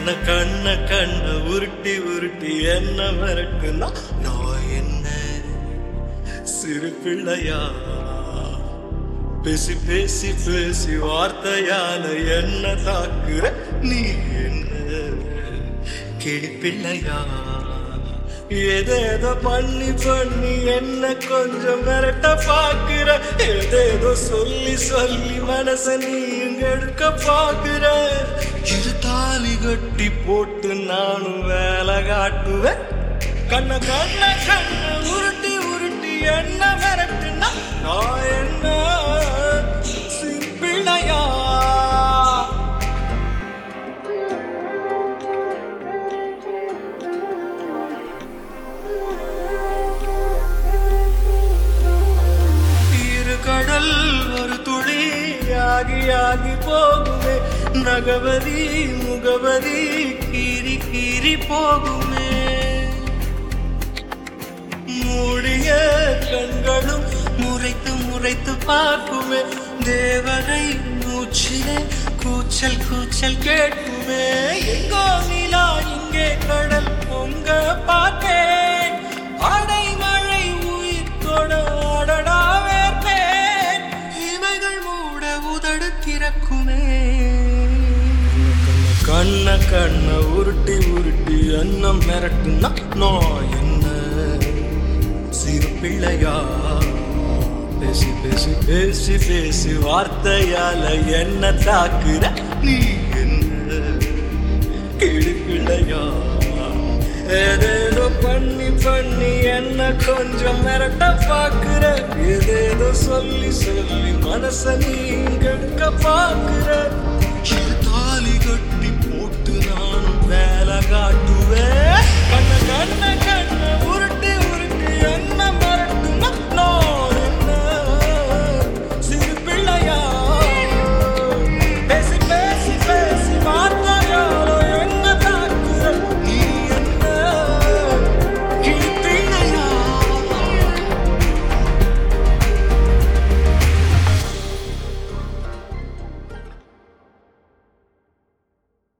கண்ண கண்ண கண்ண உருட்டி உருட்டி என்ன மிரட்டுனா நான் என்ன சிறு பிள்ளையா பேசி பேசி பேசி வார்த்தையால என்ன தாக்குற நீ என்ன கிளி பிள்ளையா ஏதேதோ பண்ணி பண்ணி என்ன கொஞ்சம் மிரட்ட பாக்குற ஏதேதோ சொல்லி சொல்லி மனச நீ இங்க எடுக்க பாக்குற இரு தாலி கட்டி போட்டு நானும் வேலை காட்டுவேன் கண்ண கண்ண கண்ண உருட்டி உருட்டி என்ன மிரட்டுனா நான் என்ன சிம்பிளையா இரு கடல் ஒரு துளி ஆகி ஆகி போகுமே நகவதி முகவதி கீறி கீறி போகுமே மூடிய கண்களும் முறைத்து முறைத்து பார்க்குமே தேவரை மூச்சிலே கூச்சல் கூச்சல் கேட்குமே எங்கோ நிலா இங்கே கடல் பொங்க பார்த்தேன் அடை மழை உயிர் தொட அடடா வேர்ப்பேன் இவைகள் மூட உதடு திறக்குமே கண்ண கண்ண உருட்டி உருட்டி அன்னம் மிரட்டுனா நான் என்ன சிறு பிள்ளையா பேசி பேசி பேசி பேசி வார்த்தையால என்ன தாக்குற நீ என்ன கிளி பிள்ளையா ஏதேதோ பண்ணி பண்ணி என்ன கொஞ்சம் மிரட்ட பாக்குற ஏதேதோ சொல்லி சொல்லி மனச நீ கெடுக்க பாக்குற இரு தாலி கட்டி போட்டு நானும் வேலை காட்டு